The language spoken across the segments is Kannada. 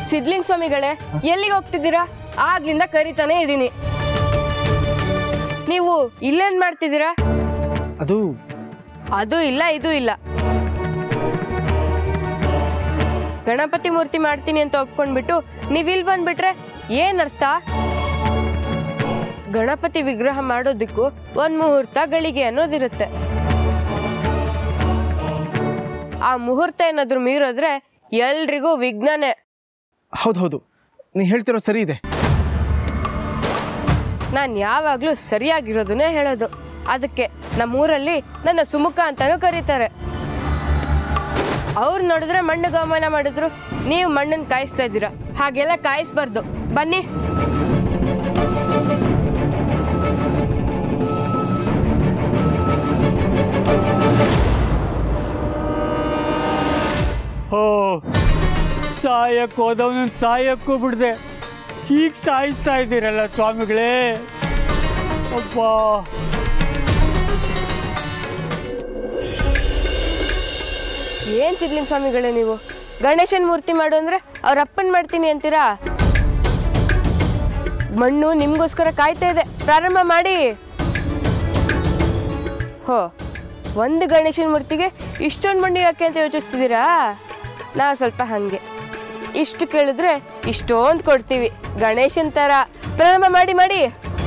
ಸಿದ್ಲಿಂಗ್ ಸ್ವಾಮಿಗಳೇ ಎಲ್ಲಿಗೆ ಹೋಗ್ತಿದ್ದೀರಾ ಆಗ್ಲಿಂದ ಕರಿತಾನೆ ಇದ್ದೀನಿ ನೀವು ಇಲ್ಲೇನ್ ಮಾಡ್ತಿದ್ದೀರಾ ಅದು ಅದು ಇಲ್ಲ ಇದು ಇಲ್ಲ ಗಣಪತಿ ಮೂರ್ತಿ ಮಾಡ್ತೀನಿ ಅಂತ ಒಪ್ಕೊಂಡ್ಬಿಟ್ಟು ನೀವ್ ಇಲ್ಲಿ ಬಂದ್ಬಿಟ್ರೆ ಏನ್ ಅರ್ಥ ಗಣಪತಿ ವಿಗ್ರಹ ಮಾಡೋದಕ್ಕೂ ಒಂದ್ ಮುಹೂರ್ತ ಗಳಿಗೆ ಅನ್ನೋದಿರುತ್ತೆ ಆ ಮುಹೂರ್ತ ಏನಾದ್ರು ಮೀರೋದ್ರೆ ಎಲ್ರಿಗೂ ವಿಘ್ನನೇ ಹೌದು ಹೌದು ನೀ ಹೇಳ್ತಿರೋ ಸರಿ ಇದೆ ನಾನು ಯಾವಾಗ್ಲೂ ಸರಿಯಾಗಿರೋದನ್ನೇ ಹೇಳೋದು ಅದಕ್ಕೆ ನಮ್ಮೂರಲ್ಲಿ ನನ್ನ ಸುಮುಖ ಅಂತಾನೂ ಕರೀತಾರೆ ಅವ್ರು ನೋಡಿದ್ರೆ ಮಣ್ಣು ಗಮನ ಮಾಡಿದ್ರು ನೀವು ಮಣ್ಣನ್ನು ಕಾಯಿಸ್ತಾ ಇದ್ದೀರಾ ಹಾಗೆಲ್ಲ ಕಾಯಿಸ್ಬಾರ್ದು ಬನ್ನಿ ಓ ಸಾಯಕ್ಕೆ ಹೋದವನ ಸಾಯಕ್ಕೂ ಬಿಡದೆ ಹೀಗೆ ಸಾಯಿಸ್ತಾ ಇದ್ದೀರಲ್ಲ ಸ್ವಾಮಿಗಳೇ ಅಬ್ಬಾ ಏನ್ ಸಿದ್ಲಿಂಗ್ ಸ್ವಾಮಿಗಳೇ ನೀವು ಗಣೇಶನ್ ಮೂರ್ತಿ ಮಾಡು ಅಂದ್ರೆ ಅವ್ರ ಅಪ್ಪನ್ ಮಾಡ್ತೀನಿ ಅಂತೀರಾ ಮಣ್ಣು ನಿಮ್ಗೋಸ್ಕರ ಕಾಯ್ತಾ ಇದೆ ಪ್ರಾರಂಭ ಮಾಡಿ ಹೋ ಒಂದು ಗಣೇಶನ ಮೂರ್ತಿಗೆ ಇಷ್ಟೊಂದು ಮಣ್ಣು ಯಾಕೆ ಅಂತ ಯೋಚಿಸ್ತಿದ್ದೀರಾ ನಾವು ಸ್ವಲ್ಪ ಹಾಗೆ ಇಷ್ಟು ಕೇಳಿದ್ರೆ ಇಷ್ಟೊಂದು ಕೊಡ್ತೀವಿ ಗಣೇಶನ್ ಥರ ಪ್ರಾರಂಭ ಮಾಡಿ ಮಾಡಿ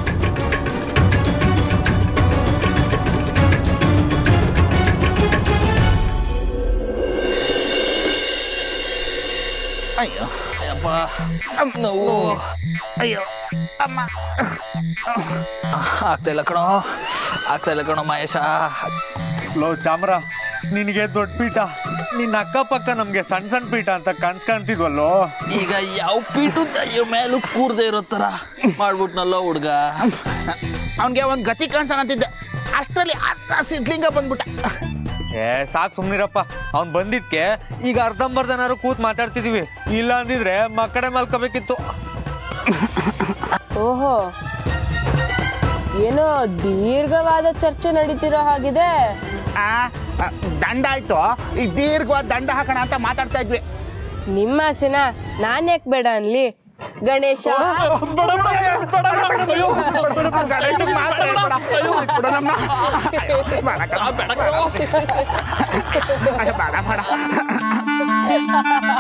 ಅಯ್ಯೋ ಅಯ್ಯಪ್ಪ ನೋವು ಅಯ್ಯೋ ಅಮ್ಮ ಆಗ್ತಾ ಇಲ್ಲ ಕಣೋ ಆಗ್ತಾ ಇಲ್ಲ ಕಣೋ ಮಹೇಶ ಲೋ ಚಾಮ್ರ ನಿನಗೆ ದೊಡ್ಡ ಪೀಠ ನಿನ್ನ ಅಕ್ಕಪಕ್ಕ ನಮ್ಗೆ ಸಣ್ಣ ಸಣ್ಣ ಪೀಠ ಅಂತ ಕನ್ಸ್ ಕಾಣ್ತಿದ್ವಲ್ಲೋ ಈಗ ಯಾವ ಪೀಟು ದಯ್ಯ ಮೇಲೂ ಕೂರ್ದೇ ಇರೋ ಥರ ಮಾಡ್ಬಿಟ್ನಲ್ಲೋ ಹುಡ್ಗ ಅವನಿಗೆ ಒಂದು ಗತಿ ಕಾಣ್ತಾನಂತಿದ್ದೆ ಅಷ್ಟರಲ್ಲಿ ಅರ್ಧ ಸಿದ್ಲಿಂಗ ಬಂದ್ಬಿಟ್ಟ ಏ ಸಾಕ್ ಸುಮ್ನಿರಪ್ಪ ಅವ್ನ್ ಬಂದಿದ್ಕೆ ಈಗ ಅರ್ಧಂಬರ್ಧನಾರು ಕೂತ್ ಮಾತಾಡ್ತಿದೀವಿ ಇಲ್ಲ ಅಂದಿದ್ರೆ ಮಕ್ಕಡೆ ಮಲ್ಕೋಬೇಕಿತ್ತು ಓಹೋ ಏನೋ ದೀರ್ಘವಾದ ಚರ್ಚೆ ನಡೀತಿರೋ ಹಾಗಿದೆ ಆ, ಆ, ದಂಡ ಆಯ್ತು ಈ ದೀರ್ಘವಾದ ದಂಡ ಹಾಕೋಣ ಅಂತ ಮಾತಾಡ್ತಾ ಇದ್ವಿ ನಿಮ್ಮ ಆಸೆನ ನಾನ್ ಯಾಕೆ ಬೇಡ ಅನ್ಲಿ ಗಣೇಶ ಗಣೇಶನ್ ಮಾತ್ರ ಹೇಳ್ಬೇಡ. ಅಯ್ಯೋ, ಬಿಡು ನಮ್ಮ. ಅಯ್ಯೋ, ಬೇಡ ಕಣೋ, ಬೇಡ ಕಣೋ. ಅಯ್ಯೋ, ಬೇಡ, ಬೇಡ.